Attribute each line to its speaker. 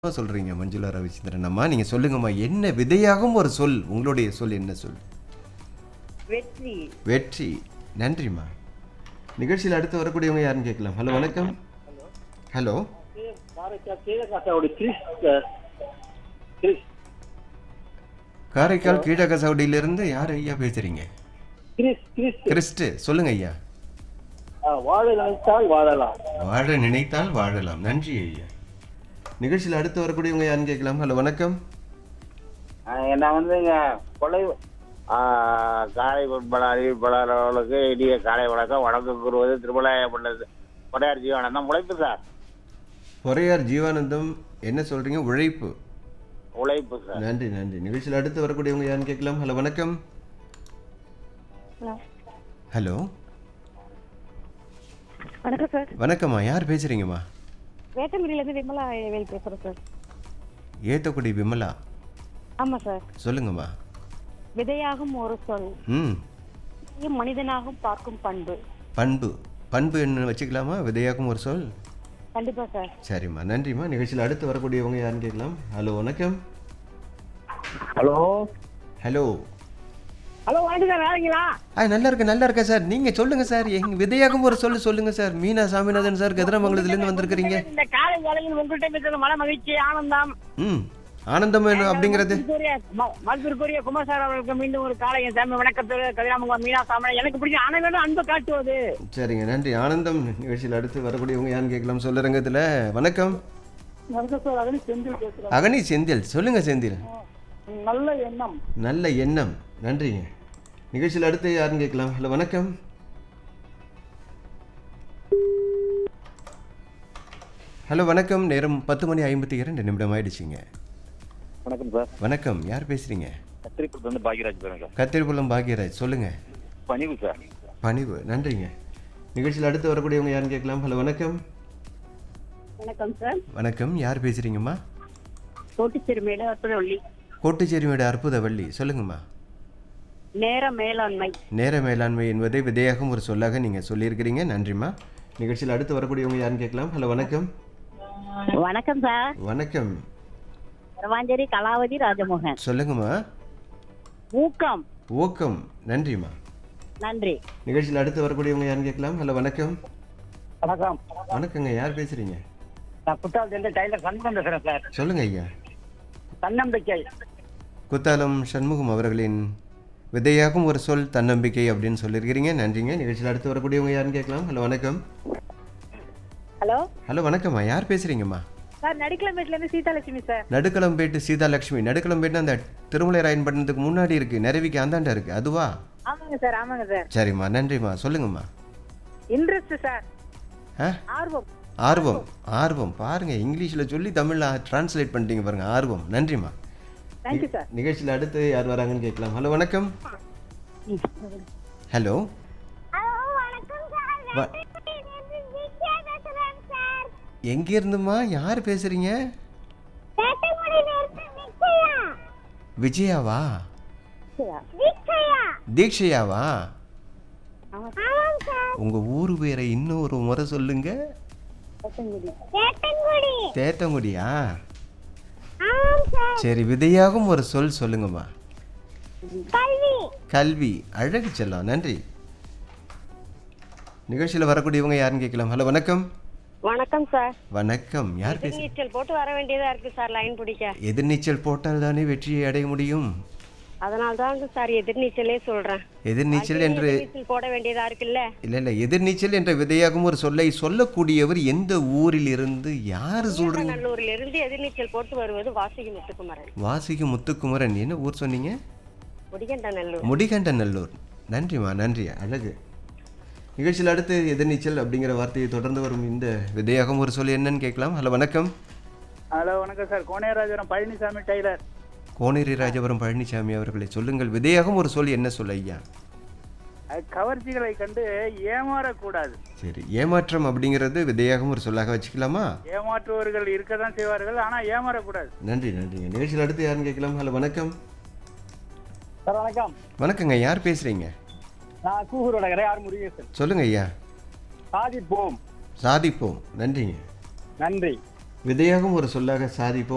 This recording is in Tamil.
Speaker 1: சொல்றீங்க மஞ்சுளா ரவிச்சந்திரன் அம்மா நீங்க சொல்லுங்கம்மா என்ன விதையாகும் ஒரு சொல் உங்களுடைய சொல் என்ன சொல்
Speaker 2: வெற்றி
Speaker 1: வெற்றி நன்றிம்மா நிகழ்ச்சியில் அடுத்து வரக்கூடியவங்க யாருன்னு கேட்கலாம் ஹலோ வணக்கம் ஹலோ
Speaker 2: கீழக்காசாவோட கிறிஸ் கிறிஸ்
Speaker 1: காரைக்கால் கீழகசவுடியிலிருந்து யார் ஐயா பேசுறீங்க
Speaker 2: கிறிஸ் கிறிஸ்
Speaker 1: கிறிஸ்து சொல்லுங்க ஐயா
Speaker 2: வாழ நினைத்தால் வாழலாம்
Speaker 1: வாழ நினைத்தால் வாழலாம் நன்றி ஐயா நிகழ்ச்சியில் அடுத்து வரக்கூடியவங்க யாருன்னு கேட்கலாம் ஹலோ வணக்கம்
Speaker 3: நான் வந்து இங்க கொலை ஆ, காலை உட்பட அறிவிப்பாளர்களுக்கு இனிய காலை வணக்கம் வணக்கம் கூறுவது திருமலாயப்பட்டது கொடையார் ஜீவானந்தம் உழைப்பு சார்
Speaker 1: பொறையார் ஜீவானந்தம் என்ன சொல்றீங்க உழைப்பு
Speaker 3: உழைப்பு சார்
Speaker 1: நன்றி நன்றி நிகழ்ச்சியில் அடுத்து வரக்கூடியவங்க யாருன்னு கேட்கலாம் ஹலோ வணக்கம் ஹலோ
Speaker 4: வணக்கம் சார்
Speaker 1: வணக்கம்மா யார் பேசுறீங்கம்மா
Speaker 4: வேட்டங்குடியிலேருந்து விமலா வேல் பேசுகிறேன் சார்
Speaker 1: ஏத்தக்குடி விமலா
Speaker 4: ஆமாம் சார்
Speaker 1: சொல்லுங்கம்மா
Speaker 4: விதையாகும் ஒரு சொல்
Speaker 1: ம்
Speaker 4: மனிதனாகும் பார்க்கும் பண்பு
Speaker 1: பண்பு பண்பு என்ன வச்சுக்கலாமா விதையாக்கும் ஒரு சொல்
Speaker 4: கண்டிப்பாக சார்
Speaker 1: சரிம்மா நன்றிம்மா நிகழ்ச்சியில் அடுத்து வரக்கூடியவங்க யாருன்னு கேட்கலாம் ஹலோ வணக்கம்
Speaker 2: ஹலோ
Speaker 1: ஹலோ
Speaker 2: ஹலோ வணக்கம் சார் வேலைங்களா
Speaker 1: ஆ நல்லா இருக்கேன் நல்லா இருக்கேன் சார் நீங்கள் சொல்லுங்கள் சார் எங்க விதையாகும் ஒரு சொல்லு சொல்லுங்கள் சார் மீனா சாமிநாதன் சார் கதிராமங்கலத்துலேருந்து வந்திருக்கிறீங்க
Speaker 2: இந்த காலை வேலையில் உங்கள்கிட்ட பேசுறது மன மகிழ்ச்சி ஆனந்தம்
Speaker 1: ம் ஆனந்தம் என்ன அப்படிங்கிறது
Speaker 2: மருத்துவருக்குரிய குமார் சார் அவர்களுக்கு மீண்டும் ஒரு காலை என் தமிழ் வணக்கத்தோடு கதிராமங்கலம் மீனா சாமி எனக்கு பிடிச்ச அனைவரும் அன்பு காட்டுவது
Speaker 1: சரிங்க நன்றி ஆனந்தம் நிகழ்ச்சியில் அடுத்து வரக்கூடியவங்க யாருன்னு கேட்கலாம் சொல்லுறங்கத்தில் வணக்கம்
Speaker 2: வணக்கம் சார் அதனை செந்தில் பேசுகிறேன்
Speaker 1: அகனி செந்தில் சொல்லுங்கள் செந்தில்
Speaker 2: நல்ல எண்ணம்
Speaker 1: நல்ல எண்ணம் நன்றிங்க நிகழ்ச்சியில் அடுத்து யாருன்னு கேட்கலாம் ஹலோ வணக்கம் ஹலோ வணக்கம் நேரம் பத்து மணி ஐம்பத்தி இரண்டு நிமிடம் ஆயிடுச்சுங்க
Speaker 3: வணக்கம் சார்
Speaker 1: வணக்கம் யார் பேசுறீங்க
Speaker 3: கத்திரிப்பூர் வந்து பாக்யராஜ் பேருங்க
Speaker 1: கத்திரிப்புலம் பாக்யராஜ் சொல்லுங்க
Speaker 3: பணிவு சார்
Speaker 1: பணிவு நன்றிங்க நிகழ்ச்சியில் அடுத்து வரக்கூடியவங்க யாருன்னு கேட்கலாம் ஹலோ வணக்கம்
Speaker 4: வணக்கம் சார்
Speaker 1: வணக்கம் யார் பேசுறீங்கம்மா
Speaker 4: தோட்டிச்சேரி மேல அற்புதவள்ளி
Speaker 1: கோட்டுச்சேரியோட அற்புதவள்ளி சொல்லுங்கம்மா
Speaker 4: நேர மேலாண்மை
Speaker 1: நேர மேலாண்மை என்பதை விதையாகும் ஒரு சொல்லாக நீங்கள் சொல்லியிருக்கிறீங்க நன்றிம்மா நிகழ்ச்சியில் அடுத்து வரக்கூடியவங்க யாருன்னு கேட்கலாம் ஹலோ வணக்கம்
Speaker 4: வணக்கம் சார்
Speaker 1: வணக்கம்
Speaker 4: ரவாஞ்சேரி கலாவதி ராஜமோகன்
Speaker 1: சொல்லுங்கம்மா
Speaker 4: ஊக்கம்
Speaker 1: ஊக்கம் நன்றிம்மா
Speaker 4: நன்றி
Speaker 1: நிகழ்ச்சியில் அடுத்து வரக்கூடியவங்க யாருன்னு கேட்கலாம் ஹலோ வணக்கம்
Speaker 2: வணக்கம்
Speaker 1: வணக்கங்க யார் பேசுறீங்க
Speaker 2: நான் குற்றாலத்திலிருந்து டைலர் சண்முகம் பேசுகிறேன் சார்
Speaker 1: சொல்லுங்க ஐயா
Speaker 2: தன்னம்பிக்கை
Speaker 1: குத்தாலம் சண்முகம் அவர்களின் விதையாகும் ஒரு சொல் தன்னம்பிக்கை அப்படின்னு சொல்லியிருக்கிறீங்க நன்றிங்க நிகழ்ச்சியில் அடுத்து வரக்கூடியவங்க யாருன்னு கேட்கலாம் ஹலோ வணக்கம்
Speaker 4: ஹலோ
Speaker 1: ஹலோ வணக்கம்மா யார் பேசுறீங்கம்மா
Speaker 4: சார் நடிக்கலம்பேட்டிலேருந்து சீதாலட்சுமி சார்
Speaker 1: நடுக்களம்பேட்டு சீதாலட்சுமி நடுக்களம்பேட்டு அந்த திருமலை ராயன் பட்டணத்துக்கு முன்னாடி இருக்கு நெருவிக்கு அந்தாண்ட இருக்கு அதுவா
Speaker 4: ஆமாங்க சார் ஆமாங்க சார்
Speaker 1: சரிம்மா நன்றிம்மா சொல்லுங்கம்மா
Speaker 4: இன்ட்ரெஸ்ட் சார்
Speaker 1: ஆ
Speaker 4: ஆர்வம்
Speaker 1: ஆர்வம் ஆர்வம் பாருங்க இங்கிலீஷில் சொல்லி தமிழில் டிரான்ஸ்லேட் பண்ணிட்டீங்க பாருங்க ஆர்வம் நன்றிம்மா
Speaker 4: தேங்க்யூ சார்
Speaker 1: நிகழ்ச்சியில் அடுத்து யார் வராங்கன்னு கேட்கலாம் ஹலோ வணக்கம் ஹலோ வ- எங்கேருந்துமா யார் பேசுறீங்க விஜயாவா தீக்ஷயாவா உங்க ஊர் பேரை இன்னொரு முறை சொல்லுங்க தேத்தங்குடியா சரி விதையாகும் ஒரு சொல் சொல்லுங்கம்மா கல்வி அழகு செல்லம் நன்றி நிகழ்ச்சியில் வரக்கூடியவங்க யாருன்னு கேட்கலாம் ஹலோ வணக்கம்
Speaker 4: வணக்கம் சார்
Speaker 1: வணக்கம் யார் பேச
Speaker 4: நீச்சல் போட்டு வர வேண்டியதா இருக்கு சார் லைன் பிடிக்க
Speaker 1: எதிர்நீச்சல் போட்டால் தானே வெற்றியை அடைய முடியும்
Speaker 4: அதனால தான் சார் எதிர்நீச்சலே சொல்றேன்
Speaker 1: எதிர்நீச்சல் என்று
Speaker 4: நீச்சல் போட வேண்டியதா இருக்குல்ல
Speaker 1: இல்லை இல்லை எதிர்நீச்சல் என்ற விதையாகும் ஒரு சொல்லை சொல்லக்கூடியவர் எந்த ஊரில் இருந்து யார் சொல்றீங்க
Speaker 4: நல்லூர்ல இருந்து எதிர்நீச்சல் போட்டு வருவது வாசிக்கு முத்துக்குமரன்
Speaker 1: வாசிக்கு முத்துக்குமரன் என்ன ஊர் சொன்னீங்க
Speaker 4: முடிகண்ட நல்லூர்
Speaker 1: முடிகண்ட நல்லூர் நன்றிம்மா நன்றி அழகு நிகழ்ச்சியில் அடுத்து எதிர்நீச்சல் அப்படிங்கிற வார்த்தையை தொடர்ந்து வரும் இந்த விதையாகும் ஒரு சொல் என்னன்னு கேட்கலாம் ஹலோ வணக்கம்
Speaker 2: ஹலோ வணக்கம் சார் கோனேராஜபுரம் பழனிசாமி டைலர்
Speaker 1: கோனேரி ராஜபுரம் பழனிசாமி அவர்களை சொல்லுங்கள் விதையாகும் ஒரு சொல் என்ன சொல் ஐயா
Speaker 2: அது கவர்ச்சிகளை கண்டு ஏமாறக்கூடாது
Speaker 1: சரி ஏமாற்றம் அப்படிங்கிறது விதையாகும் ஒரு சொல்லாக வச்சுக்கலாமா
Speaker 2: ஏமாற்றுவர்கள் இருக்க தான் செய்வார்கள் ஆனால் ஏமாறக்கூடாது
Speaker 1: நன்றி நன்றிங்க நிகழ்ச்சியில் அடுத்து யாருன்னு கேட்கலாம் ஹலோ வணக்கம்
Speaker 2: சார் வணக்கம்
Speaker 1: வணக்கங்க யார் பேசுறீங்க
Speaker 2: நான் கூகுரோட யார் முருகேசன்
Speaker 1: சொல்லுங்க ஐயா
Speaker 2: சாதிப்போம்
Speaker 1: சாதிப்போம் நன்றிங்க
Speaker 2: நன்றி
Speaker 1: விதையாகும் ஒரு சொல்லாக சாதிப்போம்